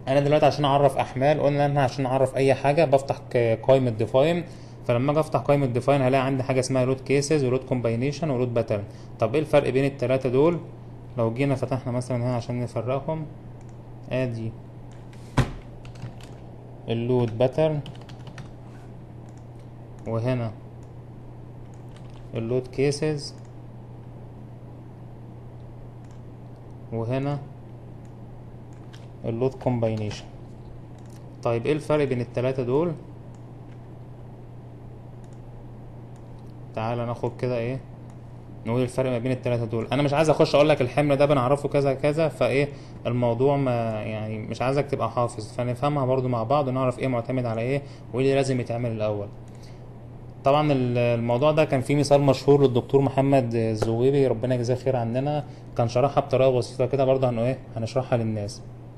انا دلوقتي عشان اعرف احمال قلنا ان انا عشان اعرف اي حاجه بفتح ك- قائمه ديفاين فلما اجي افتح قائمه ديفاين هلاقي عندي حاجه اسمها لود كيسز ولود كومباينيشن ولود باترن طب ايه الفرق بين الثلاثه دول لو جينا فتحنا مثلا هنا عشان نفرقهم ادي اللود باترن وهنا اللود كيسز وهنا اللود كومباينيشن طيب ايه الفرق بين التلاتة دول تعالى ناخد كده ايه نقول الفرق ما بين التلاتة دول انا مش عايز اخش اقول لك الحمل ده بنعرفه كذا كذا فايه الموضوع ما يعني مش عايزك تبقى حافظ فنفهمها برضو مع بعض ونعرف ايه معتمد على ايه وايه اللي لازم يتعمل الاول طبعا ال- الموضوع ده كان فيه مثال مشهور للدكتور محمد الزويبي ربنا يجزاه خير عننا كان شرحها بطريقه بسيطه كده برضه هن ايه هنشرحها للناس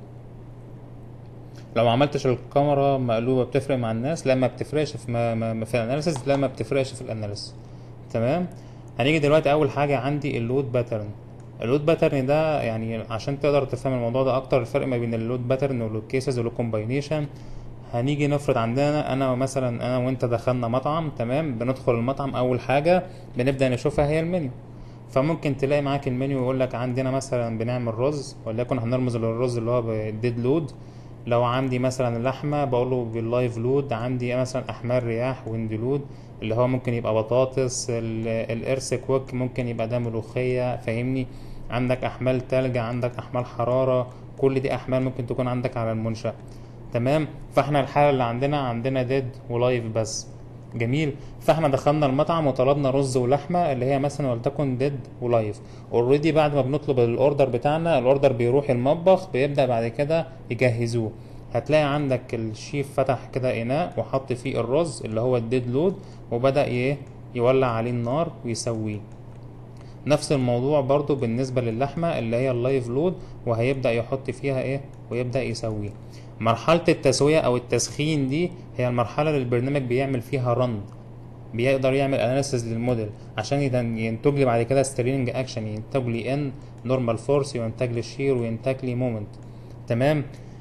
لو ما عملتش الكاميرا مقلوبه بتفرق مع الناس لا ما بتفرقش في ما ما في الاناليسيس لا ما بتفرقش في الاناليسيس تمام هنيجي دلوقتي اول حاجه عندي اللود باترن اللود باترن ده يعني عشان تقدر تفهم الموضوع ده اكتر الفرق ما بين اللود باترن واللود كيسز واللود كومباينيشن هنيجي نفرض عندنا انا مثلا انا وانت دخلنا مطعم تمام بندخل المطعم اول حاجه بنبدا نشوفها هي المنيو فممكن تلاقي معاك المنيو يقول لك عندنا مثلا بنعمل رز وليكن هنرمز للرز اللي هو بالديد لود لو عندي مثلا لحمه بقول له باللايف لود عندي مثلا احمال رياح ويند لود اللي هو ممكن يبقى بطاطس ال- الارس كويك ممكن يبقى ده ملوخيه فاهمني عندك احمال تلج عندك احمال حراره كل دي احمال ممكن تكون عندك على المنشأ تمام فاحنا الحاله اللي عندنا عندنا ديد ولايف بس جميل فاحنا دخلنا المطعم وطلبنا رز ولحمه اللي هي مثلا ولتكن ديد ولايف اوريدي بعد ما بنطلب الاوردر بتاعنا الاوردر بيروح المطبخ بيبدا بعد كده يجهزوه هتلاقي عندك الشيف فتح كده اناء وحط فيه الرز اللي هو الديد لود وبدا ايه يولع عليه النار ويسويه نفس الموضوع برضو بالنسبة للحمة اللي هي اللايف لود وهيبدأ يحط فيها ايه ويبدأ يسويه مرحلة التسوية او التسخين دي هي المرحلة اللي البرنامج بيعمل فيها رن بيقدر يعمل اناليسيز للموديل عشان يدن- ينتج لي بعد كده سترينج اكشن ينتج لي ان نورمال فورس وينتج لي شير وينتج لي مومنت تمام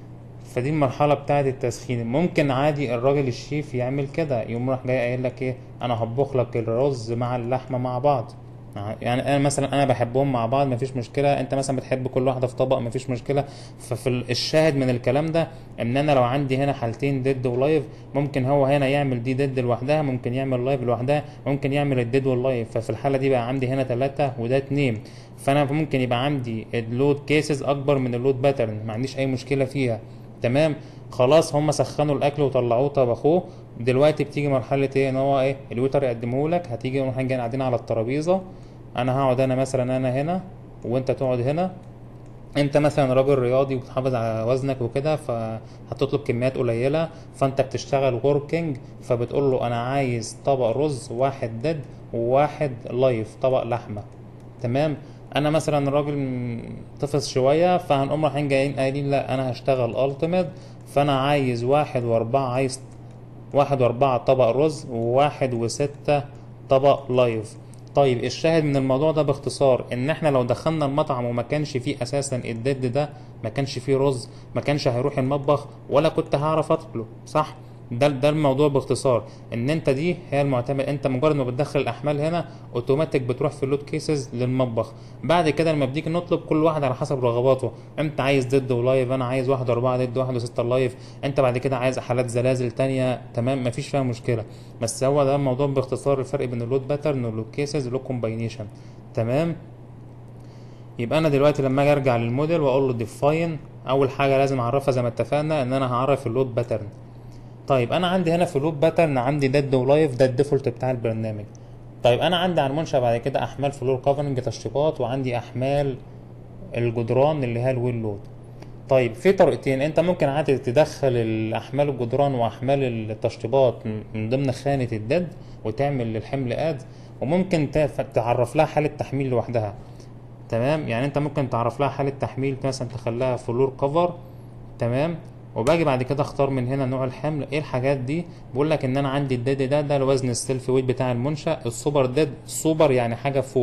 فدي المرحلة بتاعة التسخين ممكن عادي الراجل الشيف يعمل كده يقوم راح جاي قايل لك ايه انا هطبخ لك الرز مع اللحمة مع بعض يعني انا مثلا انا بحبهم مع بعض مفيش مشكله انت مثلا بتحب كل واحده في طبق مفيش مشكله ففي ال- الشاهد من الكلام ده ان انا لو عندي هنا حالتين ديد ولايف ممكن هو هنا يعمل دي ديد لوحدها ممكن يعمل لايف لوحدها ممكن يعمل الديد واللايف ففي الحاله دي بقى عندي هنا ثلاثة وده اتنين فانا ممكن يبقى عندي اللود كيسز اكبر من اللود باترن ما عنديش اي مشكله فيها تمام خلاص هم سخنوا الاكل وطلعوه طبخوه دلوقتي بتيجي مرحله ايه ان هو ايه الويتر يقدمه لك هتيجي نروح جايين قاعدين على الترابيزه انا هقعد انا مثلا انا هنا وانت تقعد هنا انت مثلا راجل رياضي وبتحافظ على وزنك وكده فهتطلب كميات قليله فانت بتشتغل وركينج فبتقول له انا عايز طبق رز واحد ديد وواحد لايف طبق لحمه تمام انا مثلا راجل م- طفس شويه فهنقوم رايحين جايين قايلين لا انا هشتغل التيميت فانا عايز واحد واربعه عايز واحد واربعة طبق رز وواحد وستة طبق لايف طيب الشاهد من الموضوع ده باختصار ان احنا لو دخلنا المطعم وما كانش فيه اساسا الدد ده ما كانش فيه رز ما كانش هيروح المطبخ ولا كنت هعرف اطلب صح ده ده الموضوع باختصار ان انت دي هي المعتمد انت مجرد ما بتدخل الاحمال هنا اوتوماتيك بتروح في اللود كيسز للمطبخ بعد كده لما بنيجي نطلب كل واحد على حسب رغباته انت عايز ضد ولايف انا عايز واحد اربعة ضد واحد وستة لايف انت بعد كده عايز حالات زلازل تانية تمام مفيش فيها مشكلة بس هو ده الموضوع باختصار الفرق بين اللود باترن واللود كيسز واللود كومباينيشن تمام يبقى انا دلوقتي لما اجي ارجع للموديل واقول له ديفاين اول حاجه لازم اعرفها زي ما اتفقنا ان انا هعرف اللود باترن طيب انا عندي هنا في اللود باترن عندي ديد ولايف ده الديفولت بتاع البرنامج طيب انا عندي على المنشأ بعد كده احمال فلور كفرنج تشطيبات وعندي احمال الجدران اللي هي الويل لود طيب في طريقتين انت ممكن عادي تدخل الاحمال الجدران واحمال التشطيبات من ضمن خانه الديد وتعمل للحمل اد وممكن تف- تعرف لها حاله تحميل لوحدها تمام يعني انت ممكن تعرف لها حاله تحميل مثلا تخليها فلور كفر تمام وباجي بعد كده اختار من هنا نوع الحمل ايه الحاجات دي بقول لك ان انا عندي الديد ده ده الوزن السيلف ويت بتاع المنشا السوبر ديد سوبر يعني حاجه فوق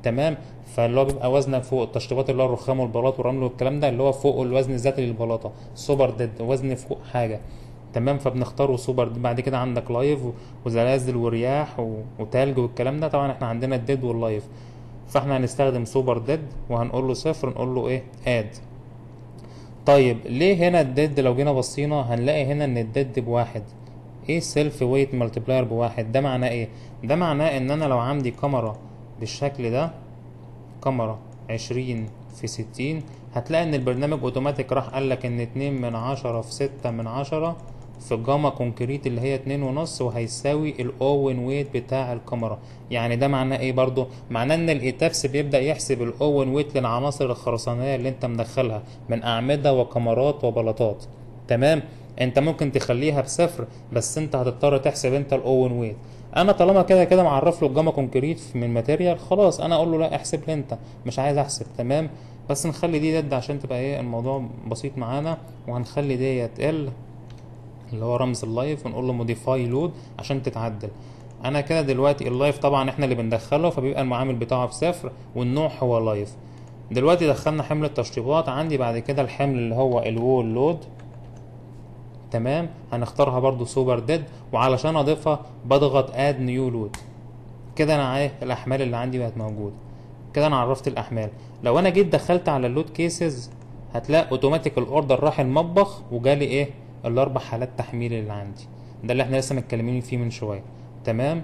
تمام فاللي هو بيبقى وزنه فوق التشطيبات اللي هو الرخام والبلاط والرمل والكلام ده اللي هو فوق الوزن الذاتي للبلاطه سوبر ديد وزن فوق حاجه تمام فبنختاره سوبر ديد. بعد كده عندك لايف و- وزلازل ورياح و- وتلج والكلام ده طبعا احنا عندنا الديد واللايف فاحنا هنستخدم سوبر ديد وهنقول له صفر نقول له ايه اد طيب ليه هنا الديد لو جينا بصينا هنلاقي هنا ان الديد بواحد ايه سيلف ويت ملتبلاير بواحد ده معناه ايه ده معناه ان انا لو عندي كاميرا بالشكل ده كاميرا عشرين في ستين هتلاقي ان البرنامج اوتوماتيك راح قالك ان اتنين من عشرة في ستة من عشرة في جاما كونكريت اللي هي اتنين ونص وهيساوي الاوين ويت بتاع الكاميرا يعني ده معناه ايه برضو معناه ان الايتافس بيبدأ يحسب الاوين ويت للعناصر الخرسانية اللي انت مدخلها من اعمدة وكمرات وبلاطات تمام انت ممكن تخليها بصفر بس انت هتضطر تحسب انت الاوين ويت انا طالما كده كده معرف له الجاما كونكريت من ماتيريال خلاص انا اقول له لا احسب لي انت مش عايز احسب تمام بس نخلي دي دد عشان تبقى ايه الموضوع بسيط معانا وهنخلي ديت ال اللي هو رمز اللايف ونقول له موديفاي لود عشان تتعدل انا كده دلوقتي اللايف طبعا احنا اللي بندخله فبيبقى المعامل بتاعه بصفر والنوع هو لايف دلوقتي دخلنا حمل التشطيبات عندي بعد كده الحمل اللي هو الوول لود تمام هنختارها برضو سوبر ديد وعلشان اضيفها بضغط اد نيو لود كده انا عارف الاحمال اللي عندي بقت موجوده كده انا عرفت الاحمال لو انا جيت دخلت على اللود كيسز هتلاقي اوتوماتيك الاوردر راح المطبخ وجالي ايه الاربع حالات تحميل اللي عندي ده اللي احنا لسه متكلمين فيه من شويه تمام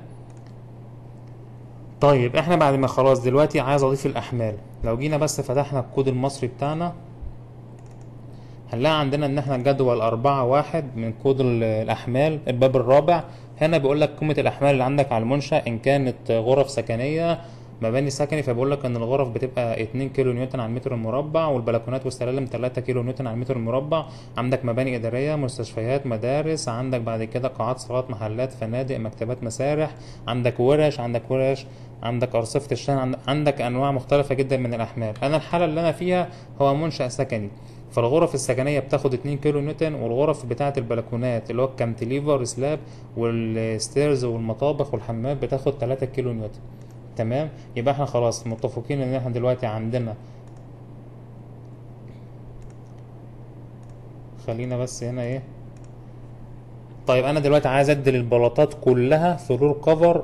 طيب احنا بعد ما خلاص دلوقتي عايز اضيف الاحمال لو جينا بس فتحنا الكود المصري بتاعنا هنلاقي عندنا ان احنا جدول أربعة واحد من كود ال- الأحمال الباب الرابع هنا بيقول لك قيمة الأحمال اللي عندك على المنشأ إن كانت غرف سكنية مباني سكني فبيقول لك إن الغرف بتبقى 2 كيلو نيوتن على المتر المربع والبلكونات والسلالم 3 كيلو نيوتن على المتر المربع عندك مباني إدارية مستشفيات مدارس عندك بعد كده قاعات صالات محلات فنادق مكتبات مسارح عندك ورش عندك ورش عندك أرصفة الشحن عند- عندك أنواع مختلفة جدا من الأحمال أنا الحالة اللي أنا فيها هو منشأ سكني فالغرف السكنيه بتاخد 2 كيلو نيوتن والغرف بتاعه البلكونات اللي هو الكانتليفر سلاب والستيرز والمطابخ والحمامات بتاخد 3 كيلو نيوتن تمام يبقى احنا خلاص متفقين ان احنا دلوقتي عندنا خلينا بس هنا ايه طيب انا دلوقتي عايز ادي للبلاطات كلها فلور كفر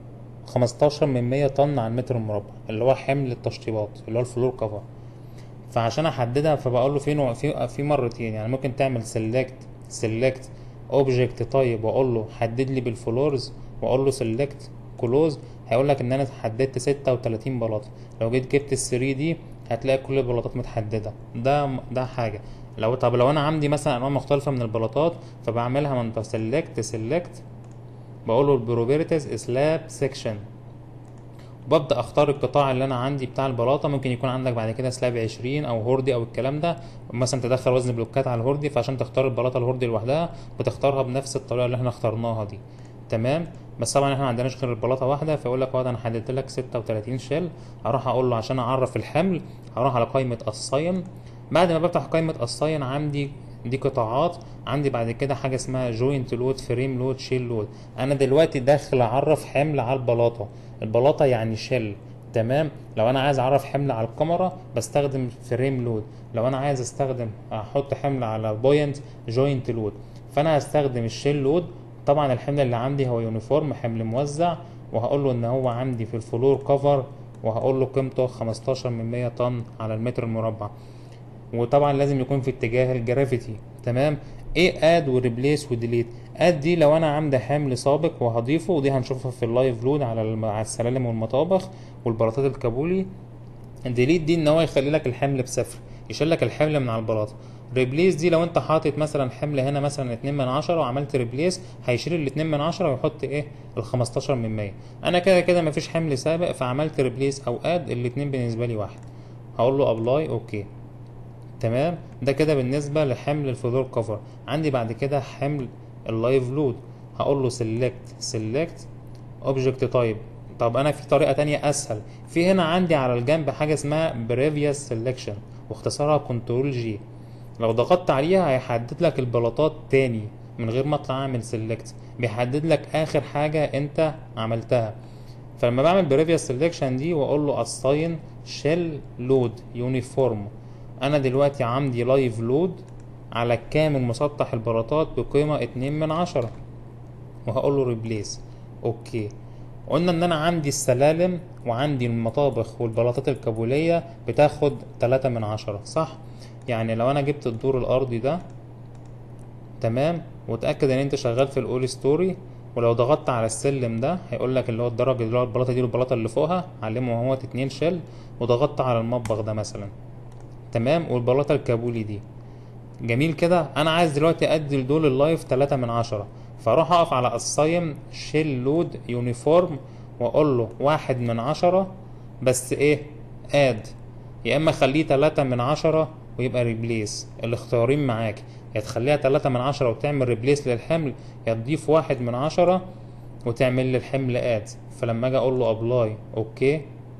15 من 100 طن على المتر المربع اللي هو حمل التشطيبات اللي هو الفلور كفر فعشان احددها فبقول له في نوع في في مرتين يعني ممكن تعمل سيلكت سيلكت اوبجكت طيب واقول له حدد لي بالفلورز واقول له سيلكت كلوز هيقول لك ان انا حددت 36 بلاطه لو جيت جبت ال 3 دي هتلاقي كل البلاطات متحدده ده ده حاجه لو طب لو انا عندي مثلا انواع مختلفه من البلاطات فبعملها من سيلكت سيلكت بقول له البروبرتيز سلاب سيكشن وببدا اختار القطاع اللي انا عندي بتاع البلاطه ممكن يكون عندك بعد كده سلاب 20 او هوردي او الكلام ده مثلا تدخل وزن بلوكات على الهوردي فعشان تختار البلاطه الهوردي لوحدها بتختارها بنفس الطريقه اللي احنا اخترناها دي تمام بس طبعا احنا ما عندناش غير البلاطه واحده فيقول لك اه انا حددت لك 36 شيل هروح اقول له عشان اعرف الحمل هروح على قائمه الصين بعد ما بفتح قائمه الصين عندي دي قطاعات عندي بعد كده حاجه اسمها جوينت لود فريم لود شيل لود انا دلوقتي داخل اعرف حمل على البلاطه البلاطه يعني شيل تمام لو انا عايز اعرف حمل على الكاميرا بستخدم فريم لود لو انا عايز استخدم احط حمل على بوينت جوينت لود فانا هستخدم الشيل لود طبعا الحمل اللي عندي هو يونيفورم حمل موزع وهقول له ان هو عندي في الفلور كفر وهقول له قيمته 15 من 100 طن على المتر المربع وطبعا لازم يكون في اتجاه الجرافيتي تمام ايه اد وريبليس وديليت اد دي لو انا عندي حمل سابق وهضيفه ودي هنشوفها في اللايف لود على الم- على السلالم والمطابخ والبلاطات الكابولي ديليت دي ان هو يخلي لك الحمل بصفر يشيل لك الحمل من على البلاطه ريبليس دي لو انت حاطط مثلا حمل هنا مثلا 2 من 10 وعملت ريبليس هيشيل ال 2 من 10 ويحط ايه ال 15 من 100 انا كده كده مفيش حمل سابق فعملت ريبليس او اد الاتنين بالنسبه لي واحد هقول له ابلاي اوكي تمام ده كده بالنسبه لحمل الفلور كفر عندي بعد كده حمل اللايف لود هقول له سيلكت سيلكت اوبجكت تايب طب انا في طريقه تانية اسهل في هنا عندي على الجنب حاجه اسمها بريفيوس سيلكشن واختصارها كنترول جي لو ضغطت عليها هيحدد لك البلاطات تاني من غير ما اطلع اعمل سيلكت بيحدد لك اخر حاجه انت عملتها فلما بعمل بريفيوس سيلكشن دي واقول له assign shell load uniform انا دلوقتي عندي لايف لود على كامل مسطح البلاطات بقيمة اتنين من عشرة وهقول له ريبليس اوكي قلنا ان انا عندي السلالم وعندي المطابخ والبلاطات الكابولية بتاخد تلاتة من عشرة صح يعني لو انا جبت الدور الارضي ده تمام وتأكد ان انت شغال في الاول ستوري ولو ضغطت على السلم ده هيقول لك اللي هو الدرج اللي هو البلاطه دي والبلاطه اللي فوقها علمه اهوت اتنين شل وضغطت على المطبخ ده مثلا تمام والبلاطه الكابولي دي جميل كده انا عايز دلوقتي ادي لدول اللايف تلاتة من عشرة فاروح اقف على الصايم شيل لود يونيفورم واقول له واحد من عشرة بس ايه اد يا اما خليه تلاتة من عشرة ويبقى ريبليس الاختيارين معاك يا تخليها تلاتة من عشرة وتعمل ريبليس للحمل يا تضيف واحد من عشرة وتعمل لي الحمل اد فلما اجي اقول له ابلاي اوكي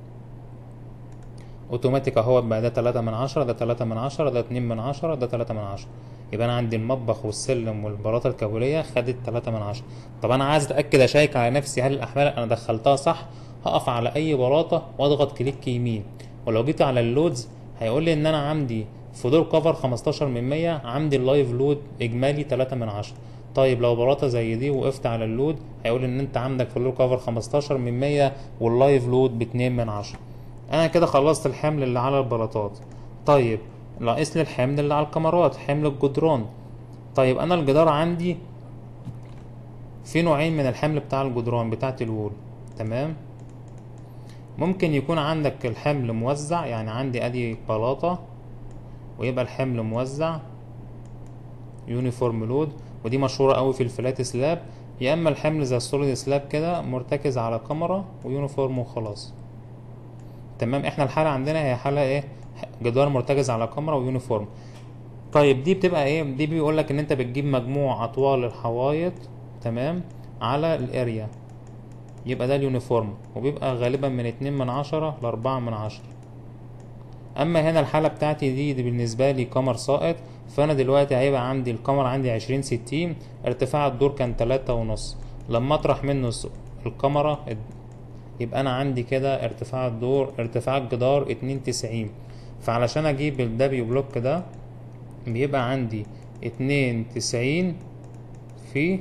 اوتوماتيك اهو بقى ده تلاتة من عشرة ده تلاتة من عشرة ده اتنين من عشرة ده تلاتة من عشرة يبقى انا عندي المطبخ والسلم والبلاطه الكابوليه خدت تلاتة من عشرة طب انا عايز اتاكد اشيك على نفسي هل الاحمال انا دخلتها صح هقف على اي بلاطه واضغط كليك يمين ولو جيت على اللودز هيقول لي ان انا عندي في دور كفر 15 من 100 عندي اللايف لود اجمالي 3 من 10 طيب لو بلاطه زي دي وقفت على اللود هيقول ان انت عندك في دور كفر 15 من 100 واللايف لود ب 2 من 10 انا كده خلصت الحمل اللي على البلاطات طيب ناقص لي الحمل اللي على الكاميرات حمل الجدران طيب انا الجدار عندي في نوعين من الحمل بتاع الجدران بتاعت الوول تمام ممكن يكون عندك الحمل موزع يعني عندي ادي بلاطة ويبقى الحمل موزع يونيفورم لود ودي مشهورة قوي في الفلات سلاب يا اما الحمل زي السوليد سلاب كده مرتكز على كاميرا ويونيفورم وخلاص تمام احنا الحالة عندنا هي حالة ايه جدار مرتكز على كاميرا ويونيفورم طيب دي بتبقى ايه دي بيقول لك ان انت بتجيب مجموع اطوال الحوايط تمام على الاريا يبقى ده اليونيفورم وبيبقى غالبا من اتنين من عشرة لاربعة من عشرة اما هنا الحالة بتاعتي دي, دي بالنسبة لي قمر ساقط فانا دلوقتي هيبقى عندي القمر عندي عشرين ستين ارتفاع الدور كان تلاتة ونص لما اطرح منه الكاميرا يبقى انا عندي كده ارتفاع الدور ارتفاع الجدار اتنين تسعين فعلشان اجيب الدبليو بلوك ده بيبقى عندي اتنين تسعين في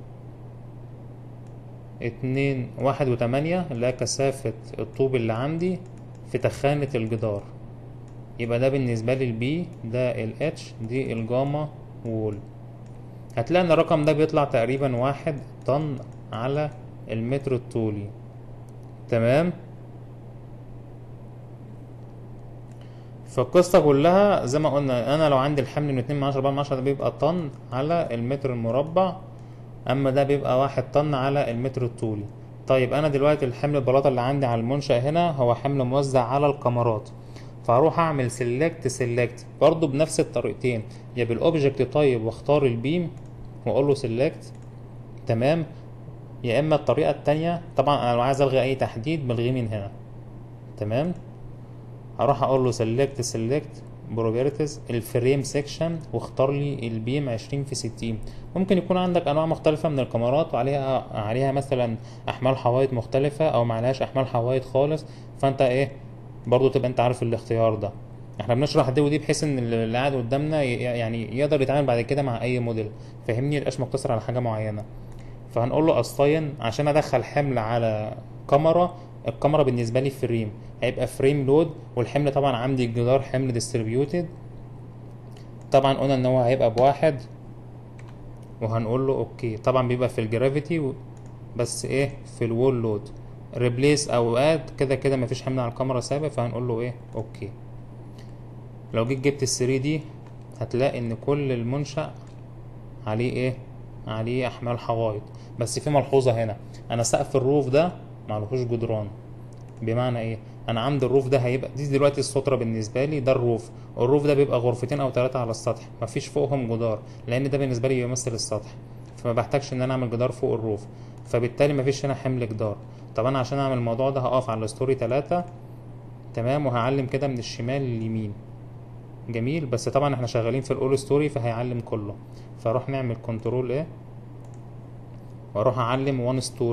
اتنين واحد وتمانية اللي هي كثافة الطوب اللي عندي في تخانة الجدار يبقى ده بالنسبة لي البي ده الاتش دي الجاما وول هتلاقي ان الرقم ده بيطلع تقريبا واحد طن على المتر الطولي تمام فالقصة كلها زي ما قلنا انا لو عندي الحمل من اتنين من عشرة اربعة من عشرة ده بيبقى طن على المتر المربع اما ده بيبقى واحد طن على المتر الطولي طيب انا دلوقتي الحمل البلاطة اللي عندي على المنشأ هنا هو حمل موزع على الكمرات فهروح اعمل سيلكت سيلكت برضو بنفس الطريقتين يا بالاوبجكت طيب واختار البيم واقول له سيلكت تمام يا اما الطريقة التانية طبعا انا لو عايز الغي اي تحديد بلغيه من هنا تمام هروح اقول له سيلكت سيلكت بروبرتيز الفريم سيكشن واختار لي البيم عشرين في ستين ممكن يكون عندك انواع مختلفة من الكاميرات وعليها عليها مثلا احمال حوايط مختلفة او معلهاش احمال حوايط خالص فانت ايه برضو تبقى انت عارف الاختيار ده احنا بنشرح دي ودي بحيث ان اللي قاعد قدامنا يعني يقدر يتعامل بعد كده مع اي موديل فهمني ميبقاش مقتصر على حاجة معينة فهنقول له اساين عشان ادخل حمل على كاميرا الكاميرا بالنسبة لي فريم هيبقى فريم لود والحمل طبعا عندي الجدار حمل ديستريبيوتد طبعا قلنا ان هو هيبقى بواحد وهنقول له اوكي طبعا بيبقى في الجرافيتي بس ايه في الوول لود ريبليس او اد كده كده مفيش حمل على الكاميرا سابق فهنقول له ايه اوكي لو جيت جبت الثري دي هتلاقي ان كل المنشأ عليه ايه عليه احمال حوايط بس في ملحوظة هنا انا سقف الروف ده معلهوش جدران بمعنى ايه انا عندي الروف ده هيبقى دي دلوقتي السترة بالنسبة لي ده الروف الروف ده بيبقى غرفتين او ثلاثة على السطح مفيش فوقهم جدار لان ده بالنسبة لي بيمثل السطح فما بحتاجش ان انا اعمل جدار فوق الروف فبالتالي مفيش هنا حمل جدار طب انا عشان اعمل الموضوع ده هقف على الستوري ثلاثة تمام وهعلم كده من الشمال لليمين جميل بس طبعا احنا شغالين في الاول ستوري فهيعلم كله فاروح نعمل كنترول ايه واروح اعلم وان ستوري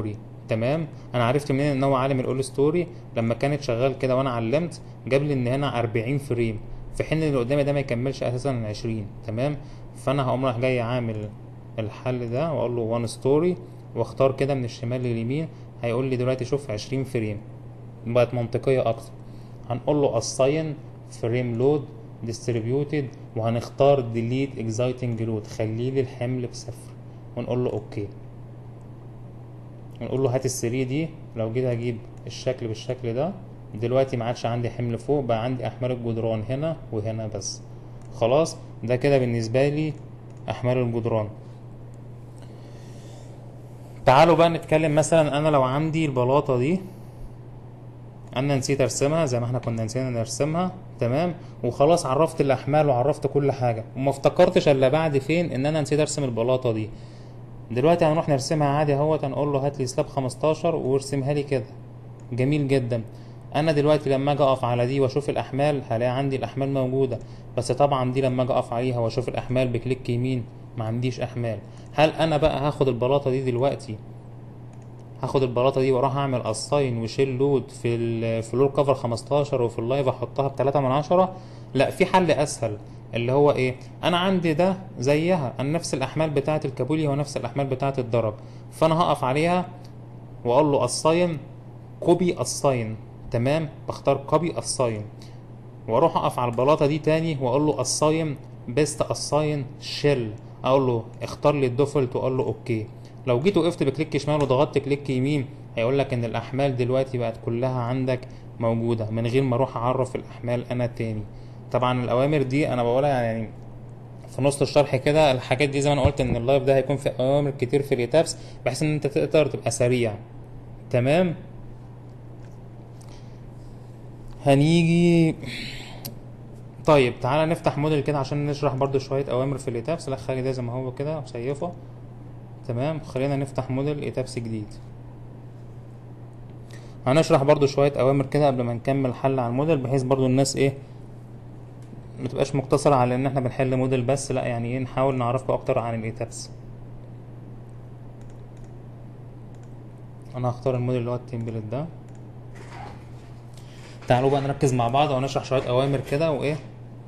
تمام انا عرفت منين ان هو عالم الاول ستوري لما كانت شغال كده وانا علمت جاب لي ان هنا 40 فريم في حين ان اللي قدامي ده ما يكملش اساسا 20 تمام فانا هقوم رايح جاي عامل الحل ده واقول له وان ستوري واختار كده من الشمال لليمين هيقول لي دلوقتي شوف 20 فريم بقت منطقيه اكتر هنقول له assign frame load distributed وهنختار delete exciting load خلي لي الحمل بصفر ونقول له اوكي ونقول له هات السري دي لو جيت اجيب الشكل بالشكل ده دلوقتي ما عادش عندي حمل فوق بقى عندي احمال الجدران هنا وهنا بس خلاص ده كده بالنسبه لي احمال الجدران تعالوا بقى نتكلم مثلا انا لو عندي البلاطه دي انا نسيت ارسمها زي ما احنا كنا نسينا نرسمها تمام وخلاص عرفت الاحمال وعرفت كل حاجه وما افتكرتش الا بعد فين ان انا نسيت ارسم البلاطه دي دلوقتي هنروح نرسمها عادي اهوت هنقول له هات لي سلاب 15 وارسمها لي كده جميل جدا انا دلوقتي لما اجي اقف على دي واشوف الاحمال هلاقي عندي الاحمال موجوده بس طبعا دي لما اجي اقف عليها واشوف الاحمال بكليك يمين ما عنديش احمال هل انا بقى هاخد البلاطه دي دلوقتي هاخد البلاطه دي واروح اعمل اساين وشيل لود في الفلور كفر 15 وفي اللايف احطها بتلاتة من عشرة لا في حل اسهل اللي هو ايه انا عندي ده زيها انا نفس الاحمال بتاعه الكابولي ونفس الاحمال بتاعه الضرب فانا هقف عليها واقول له اساين كوبي اساين تمام بختار كوبي اساين واروح اقف على البلاطه دي تاني واقول له اساين بيست اساين شيل اقول له اختار لي الديفولت واقول له اوكي لو جيت وقفت بكليك شمال وضغطت كليك يمين هيقول لك ان الاحمال دلوقتي بقت كلها عندك موجوده من غير ما اروح اعرف الاحمال انا تاني طبعا الاوامر دي انا بقولها يعني في نص الشرح كده الحاجات دي زي ما انا قلت ان اللايف ده هيكون في اوامر كتير في الايتابس بحيث ان انت تقدر تبقى سريع تمام هنيجي طيب تعالى نفتح موديل كده عشان نشرح برضو شوية أوامر في الإيتابس لا خلي ده زي ما هو كده وسيفه تمام خلينا نفتح موديل إيتابس جديد هنشرح برضو شوية أوامر كده قبل ما نكمل حل على الموديل بحيث برضو الناس إيه متبقاش مقتصرة على إن إحنا بنحل موديل بس لا يعني إيه نحاول نعرفكم أكتر عن الإيتابس أنا هختار الموديل اللي هو التمبلت ده تعالوا بقى نركز مع بعض ونشرح شوية أوامر كده وإيه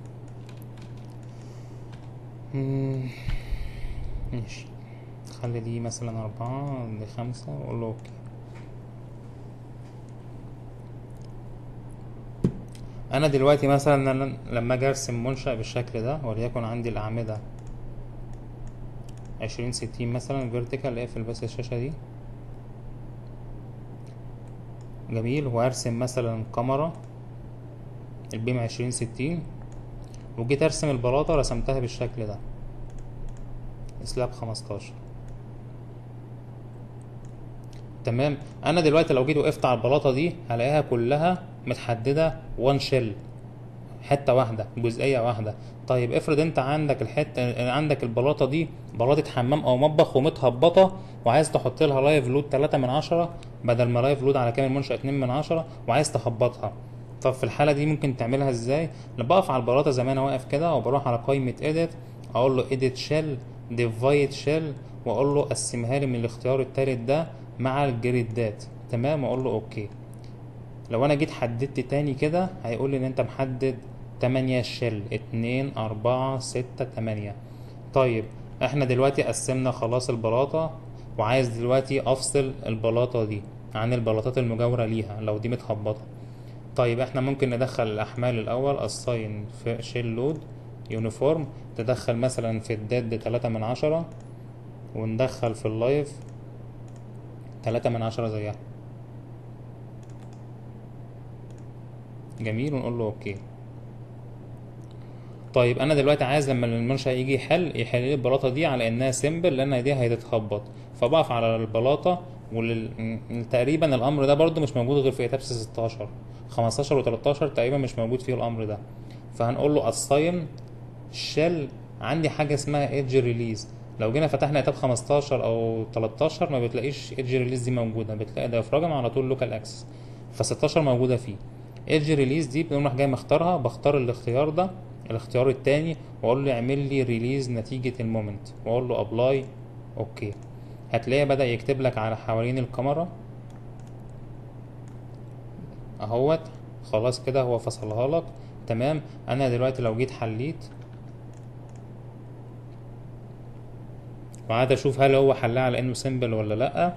مم، ماشي خلي دي مثلا أربعة دي خمسة وأقول له أوكي أنا دلوقتي مثلا أنا لما أجي أرسم منشأ بالشكل ده وليكن عندي الأعمدة عشرين ستين مثلا فيرتيكال اقفل بس الشاشة دي جميل وارسم مثلا كاميرا البيم عشرين ستين وجيت ارسم البلاطة رسمتها بالشكل ده سلاب خمستاشر تمام انا دلوقتي لو جيت وقفت على البلاطة دي هلاقيها كلها متحددة وان شيل حته واحده جزئيه واحده طيب افرض انت عندك الحته عندك البلاطه دي بلاطه حمام او مطبخ ومتهبطه وعايز تحط لها لايف لود 3 من عشرة بدل ما لايف لود على كامل منشأ 2 من عشرة وعايز تهبطها طب في الحاله دي ممكن تعملها ازاي انا بقف على البلاطه زي ما انا واقف كده وبروح على قائمه اديت اقول له اديت شيل ديفايد شيل واقول له قسمها لي من الاختيار التالت ده مع الجريدات تمام واقول له اوكي لو انا جيت حددت تاني كده هيقول لي ان انت محدد تمانية شل اتنين اربعة ستة تمانية طيب احنا دلوقتي قسمنا خلاص البلاطة وعايز دلوقتي افصل البلاطة دي عن البلاطات المجاورة ليها لو دي متهبطة طيب احنا ممكن ندخل الاحمال الاول الصين في شيل لود يونيفورم تدخل مثلا في الداد تلاتة من عشرة وندخل في اللايف تلاتة من عشرة زيها جميل ونقول له اوكي طيب انا دلوقتي عايز لما المنشأ يجي يحل يحل لي البلاطه دي على انها سيمبل لان دي هتتخبط فبقف على البلاطه وتقريبا الامر ده برضو مش موجود غير في ايتابس 16 15 و13 تقريبا مش موجود فيه الامر ده فهنقول له assign شيل عندي حاجه اسمها ايدج ريليز لو جينا فتحنا ايتاب 15 او 13 ما بتلاقيش ايدج ريليز دي موجوده بتلاقي ديافراجم على طول لوكال اكسس ف 16 موجوده فيه ايدج ريليز دي بنقوم راح جاي مختارها بختار الاختيار ده الاختيار التاني واقول له اعمل لي ريليز نتيجة المومنت واقول له ابلاي اوكي هتلاقيه بدأ يكتب لك على حوالين الكاميرا اهوت خلاص كده هو فصلها لك تمام انا دلوقتي لو جيت حليت وقعد اشوف هل هو حلها على انه سيمبل ولا لا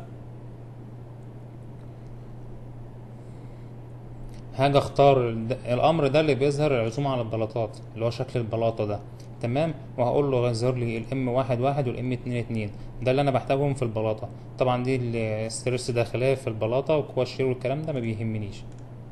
هاجي اختار الد- الامر ده اللي بيظهر العزوم على البلاطات اللي هو شكل البلاطه ده تمام وهقول له غير لي الام واحد واحد والام اتنين اتنين ده اللي انا بحتاجهم في البلاطه طبعا دي الستريس داخليه في البلاطه وقوى الشير والكلام ده ما بيهمنيش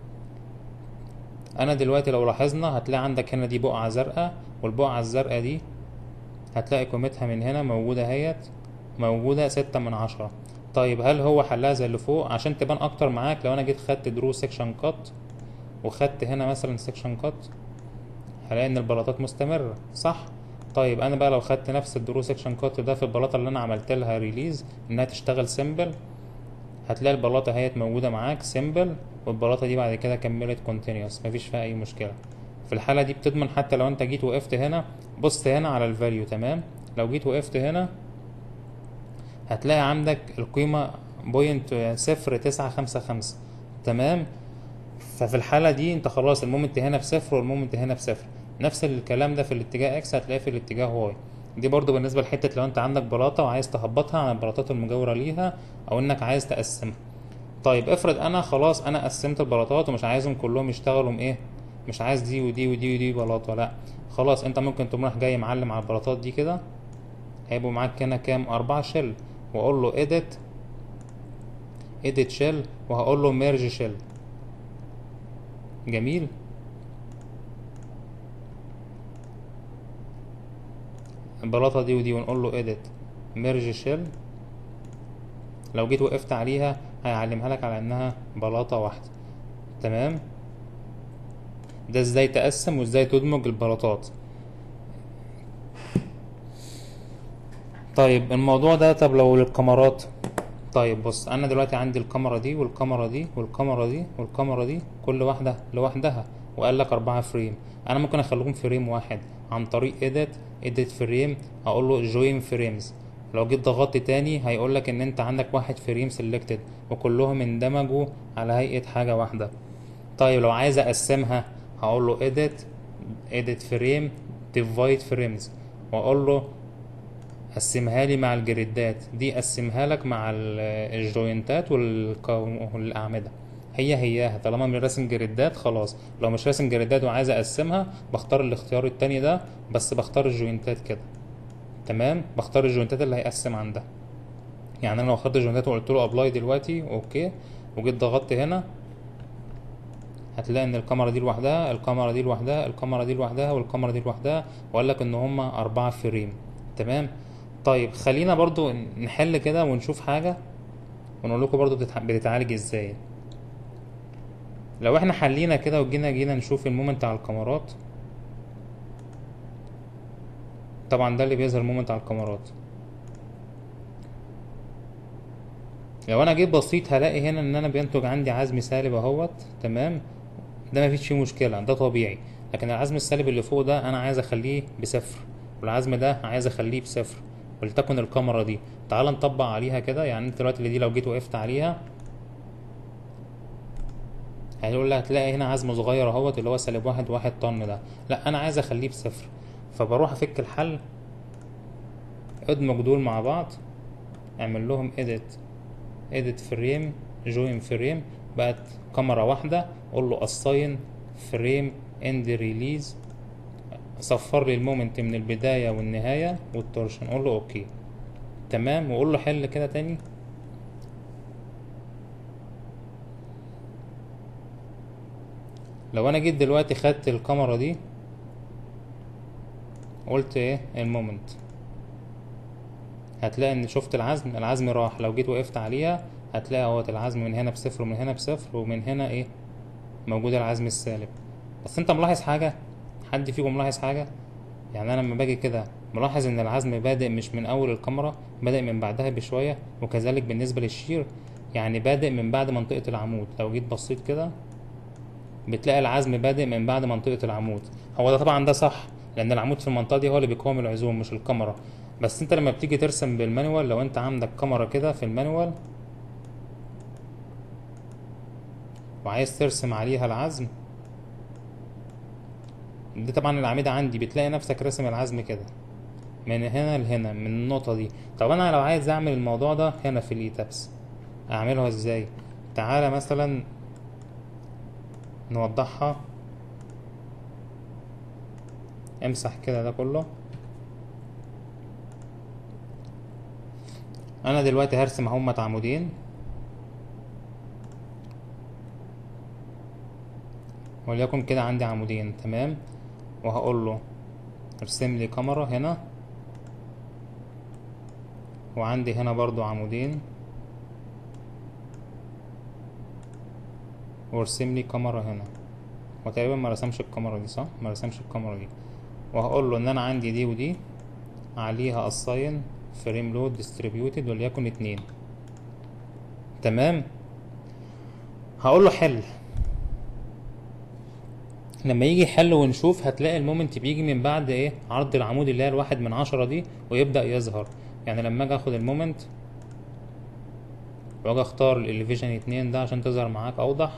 انا دلوقتي لو لاحظنا هتلاقي عندك هنا دي بقعه زرقاء والبقعه الزرقاء دي هتلاقي قيمتها من هنا موجودة اهيت موجودة ستة من عشرة طيب هل هو حلها زي اللي فوق عشان تبان اكتر معاك لو انا جيت خدت درو سيكشن كات وخدت هنا مثلا سيكشن كات هلاقي ان البلاطات مستمرة صح طيب انا بقى لو خدت نفس الدرو سيكشن كات ده في البلاطة اللي انا عملت لها ريليز انها تشتغل سيمبل هتلاقي البلاطة اهيت موجودة معاك سيمبل والبلاطة دي بعد كده كملت كونتينيوس مفيش فيها اي مشكلة في الحالة دي بتضمن حتى لو انت جيت وقفت هنا بصت هنا على الفاليو تمام لو جيت وقفت هنا هتلاقي عندك القيمة بوينت صفر تسعة خمسة خمسة تمام ففي الحالة دي انت خلاص المومنت هنا بصفر والمومنت هنا بصفر نفس الكلام ده في الاتجاه اكس هتلاقيه في الاتجاه واي دي برضو بالنسبة لحتة لو انت عندك بلاطة وعايز تهبطها عن البلاطات المجاورة ليها او انك عايز تقسمها طيب افرض انا خلاص انا قسمت البلاطات ومش عايزهم كلهم يشتغلوا ايه مش عايز دي ودي ودي ودي بلاطة لا خلاص انت ممكن تقوم رايح جاي معلم على البلاطات دي كده هيبقوا معاك هنا كام أربعة شيل وأقول له edit edit شيل وهقول له merge شيل جميل البلاطة دي ودي ونقول له edit merge شيل لو جيت وقفت عليها هيعلمها لك على انها بلاطة واحدة تمام ده ازاي تقسم وازاي تدمج البلاطات طيب الموضوع ده طب لو للكاميرات طيب بص انا دلوقتي عندي الكاميرا دي والكاميرا دي والكاميرا دي والكاميرا دي كل واحدة لوحدها وقال لك أربعة فريم أنا ممكن أخليهم فريم واحد عن طريق edit edit فريم أقول له join frames لو جيت ضغطت تاني هيقول لك إن أنت عندك واحد فريم selected وكلهم اندمجوا على هيئة حاجة واحدة طيب لو عايز أقسمها هقول له edit edit frame divide frames وأقول له قسمها لي مع الجريدات دي قسمها لك مع ال- الجوينتات والكو- والأعمدة هي هياها طالما من راسم جريدات خلاص لو مش راسم جريدات وعايز اقسمها بختار الاختيار التاني ده بس بختار الجوينتات كده تمام بختار الجوينتات اللي هيقسم عندها يعني انا لو اخترت الجوينتات وقلت له ابلاي دلوقتي اوكي وجيت ضغطت هنا هتلاقي ان الكاميرا دي لوحدها الكاميرا دي لوحدها الكاميرا دي لوحدها والكاميرا دي لوحدها وقال لك ان هما اربعة فريم تمام طيب خلينا برضو نحل كده ونشوف حاجة ونقول لكم برضو بتتع- بتتعالج ازاي لو احنا حلينا كده وجينا جينا نشوف المومنت على الكاميرات طبعا ده اللي بيظهر مومنت على الكاميرات لو انا جيت بصيت هلاقي هنا ان انا بينتج عندي عزم سالب اهوت تمام ده مفيش فيه مشكلة ده طبيعي لكن العزم السالب اللي فوق ده انا عايز اخليه بصفر والعزم ده عايز اخليه بصفر ولتكن الكاميرا دي تعال نطبق عليها كده يعني انت دلوقتي اللي دي لو جيت وقفت عليها هيقول لي هتلاقي هنا عزم صغير اهوت اللي هو سالب واحد واحد طن ده لا انا عايز اخليه بصفر فبروح افك الحل ادمج دول مع بعض اعمل لهم edit edit فريم join فريم بقت كاميرا واحدة قول له assign فريم end release صفر لي المومنت من البداية والنهاية والتورشن قول له اوكي تمام وقول له حل كده تاني لو انا جيت دلوقتي خدت الكاميرا دي قلت ايه المومنت هتلاقي ان شفت العزم العزم راح لو جيت وقفت عليها هتلاقي اهوت العزم من هنا بصفر ومن هنا بصفر ومن هنا ايه موجود العزم السالب بس انت ملاحظ حاجة حد فيكم ملاحظ حاجة يعني انا لما باجي كده ملاحظ ان العزم بادئ مش من اول الكاميرا بادئ من بعدها بشوية وكذلك بالنسبة للشير يعني بادئ من بعد منطقة العمود لو جيت بصيت كده بتلاقي العزم بادئ من بعد منطقة العمود هو ده طبعا ده صح لأن العمود في المنطقة دي هو اللي بيقاوم العزوم مش الكاميرا بس انت لما بتيجي ترسم بالمانوال لو انت عندك كاميرا كده في المانوال وعايز ترسم عليها العزم دي طبعا الأعمدة عندي بتلاقي نفسك راسم العزم كده من هنا لهنا من النقطة دي طب أنا لو عايز أعمل الموضوع ده هنا في الإيتابس أعمله إزاي تعالى مثلا نوضحها امسح كده ده كله انا دلوقتي هرسم اهمت عمودين وليكن كده عندي عمودين تمام وهقول له ارسم لي كاميرا هنا وعندي هنا برضو عمودين وارسم لي كاميرا هنا وتقريبا ما رسمش الكاميرا دي صح ما رسمش الكاميرا دي وهقول له ان انا عندي دي ودي عليها assign فريم لود ديستريبيوتد وليكن اتنين تمام هقول له حل لما يجي يحل ونشوف هتلاقي المومنت بيجي من بعد ايه عرض العمود اللي هي الواحد من عشرة دي ويبدأ يظهر يعني لما اجي اخد المومنت واجي اختار الاليفيشن اتنين ده عشان تظهر معاك اوضح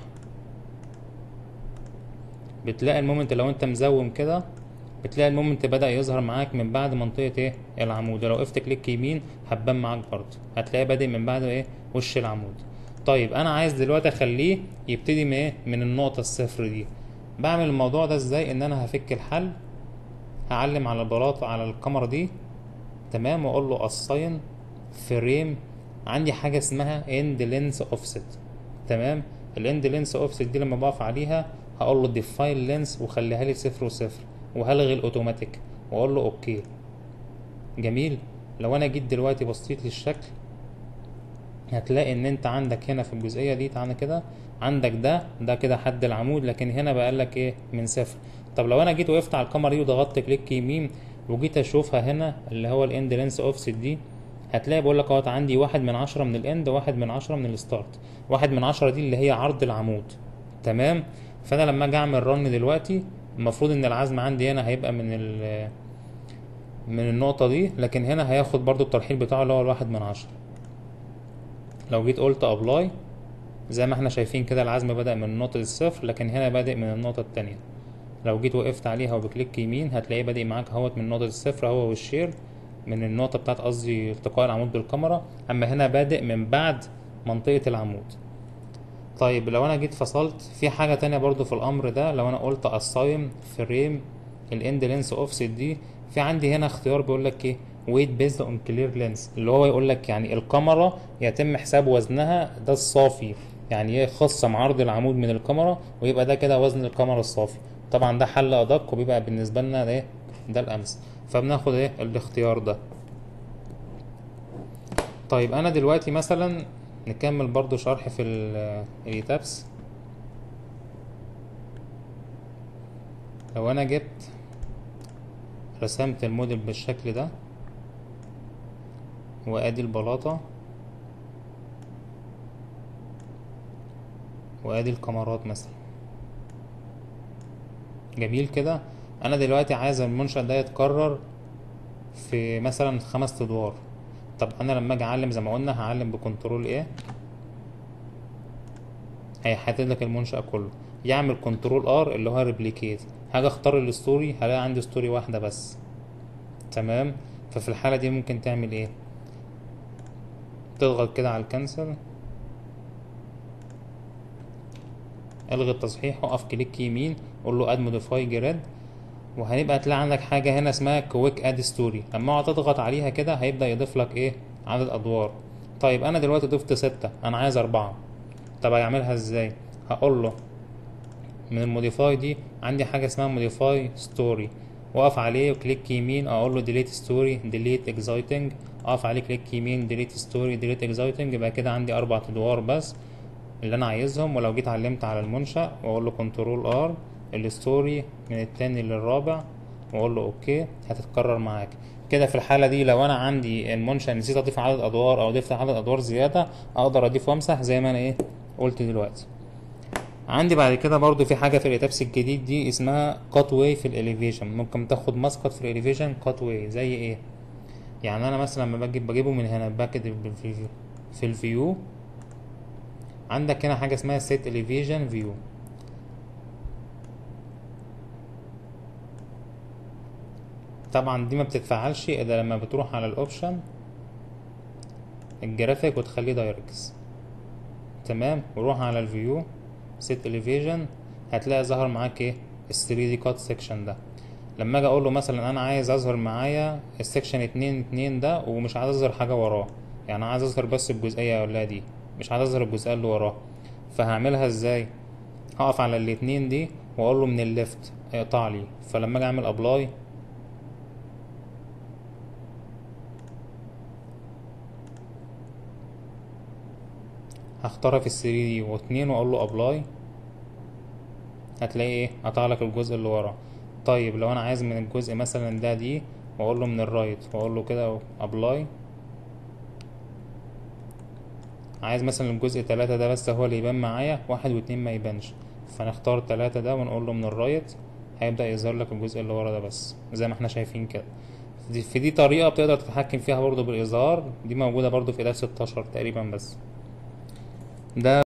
بتلاقي المومنت لو انت مزوم كده بتلاقي المومنت بدأ يظهر معاك من بعد منطقة ايه العمود ولو وقفت كليك يمين هتبان معاك برضه هتلاقيه بادئ من بعد ايه وش العمود طيب انا عايز دلوقتي اخليه يبتدي من ايه من النقطة الصفر دي بعمل الموضوع ده ازاي ان انا هفك الحل هعلم على البلاطة على الكاميرا دي تمام واقول له assign فريم عندي حاجة اسمها end length offset تمام الاند لينس اوفست دي لما بقف عليها هقول له define length وخليها لي صفر وصفر وهلغي الاوتوماتيك واقول له اوكي جميل لو انا جيت دلوقتي بصيت للشكل هتلاقي ان انت عندك هنا في الجزئيه دي تعالى كده عندك ده ده كده حد العمود لكن هنا بقى لك ايه من صفر طب لو انا جيت وقفت على الكاميرا دي وضغطت كليك يمين وجيت اشوفها هنا اللي هو الاند لينس اوفست دي هتلاقي بقول لك اهوت عندي واحد من عشرة من الاند واحد من عشرة من الستارت واحد من عشرة دي اللي هي عرض العمود تمام فانا لما اجي اعمل رن دلوقتي المفروض ان العزم عندي هنا هيبقى من ال من النقطة دي لكن هنا هياخد برضو الترحيل بتاعه اللي هو الواحد من عشرة لو جيت قلت ابلاي زي ما احنا شايفين كده العزم بدأ من نقطة الصفر لكن هنا بادئ من النقطة التانية لو جيت وقفت عليها وبكليك يمين هتلاقيه بادئ معاك اهوت من نقطة الصفر هو والشير من النقطة بتاعت قصدي التقاء العمود بالكاميرا اما هنا بادئ من بعد منطقة العمود طيب لو انا جيت فصلت في حاجة تانية برضو في الامر ده لو انا قلت assign فريم الاند لينس اوفست دي في عندي هنا اختيار بيقول لك ايه ويت بيزد اون كلير لينس اللي هو يقول لك يعني الكاميرا يتم حساب وزنها ده الصافي يعني ايه خصم عرض العمود من الكاميرا ويبقى ده كده وزن الكاميرا الصافي طبعا ده حل ادق وبيبقى بالنسبه لنا ده ايه ده الامثل فبناخد ايه الاختيار ده طيب انا دلوقتي مثلا نكمل برضو شرح في الايتابس لو انا جبت رسمت الموديل بالشكل ده وادي البلاطة وادي الكاميرات مثلا جميل كده انا دلوقتي عايز المنشأ ده يتكرر في مثلا خمس ادوار طب انا لما اجي اعلم زي ما قلنا هعلم بكنترول ايه هيحدد لك المنشأ كله يعمل كنترول ار اللي هو ريبليكيت هاجي اختار الستوري هلاقي عندي ستوري واحدة بس تمام ففي الحالة دي ممكن تعمل ايه تضغط كده على الكنسل الغي التصحيح وقف كليك يمين قول له اد موديفاي جراد وهيبقى تلاقي عندك حاجة هنا اسمها كويك اد ستوري لما اقعد تضغط عليها كده هيبدأ يضيف لك ايه عدد ادوار طيب انا دلوقتي ضفت ستة انا عايز اربعة طب هيعملها ازاي هقول له من الموديفاي دي عندي حاجة اسمها موديفاي ستوري واقف عليه وكليك يمين اقول له ديليت ستوري ديليت اكزايتنج اقف عليه كليك يمين ديليت ستوري ديليت اكزايتنج يبقى كده عندي اربع ادوار بس اللي انا عايزهم ولو جيت علمت على المنشأ واقول له كنترول ار الستوري من التاني للرابع واقول له اوكي هتتكرر معاك كده في الحالة دي لو انا عندي المنشأ نسيت اضيف عدد ادوار او ضفت عدد ادوار زيادة اقدر اضيف وامسح زي ما انا ايه قلت دلوقتي عندي بعد كده برضو في حاجة في الإتابس الجديد دي اسمها كات واي في الإليفيشن ممكن تاخد مسقط في الإليفيشن كات واي زي ايه يعني أنا مثلا لما بجيب بجيبه من هنا باكد في الفيو عندك هنا حاجه اسمها set elevation view طبعا دي ما بتتفعلش الا لما بتروح على الاوبشن الجرافيك وتخليه دايركتس تمام وروح على الفيو سيت اليفيجن هتلاقي ظهر معاك ايه ال 3 دي كات سيكشن ده لما اجي اقول له مثلا انا عايز اظهر معايا السكشن اتنين اتنين ده ومش عايز اظهر حاجه وراه يعني عايز اظهر بس الجزئيه ولا دي مش عايز اظهر الجزئيه اللي وراه فهعملها ازاي هقف على الاتنين دي واقول له من الليفت اقطع لي فلما اجي اعمل ابلاي هختارها في الثري دي واتنين واقول له ابلاي هتلاقي ايه قطع لك الجزء اللي ورا طيب لو انا عايز من الجزء مثلا ده دي واقول له من الرايت واقول له كده ابلاي عايز مثلا الجزء تلاتة ده بس هو اللي يبان معايا واحد واتنين ما يبانش فنختار تلاتة ده ونقول له من الرايت هيبدأ يظهر لك الجزء اللي ورا ده بس زي ما احنا شايفين كده دي- في دي طريقة بتقدر تتحكم فيها برضو بالإظهار دي موجودة برضو في إداة 16 تقريبا بس ده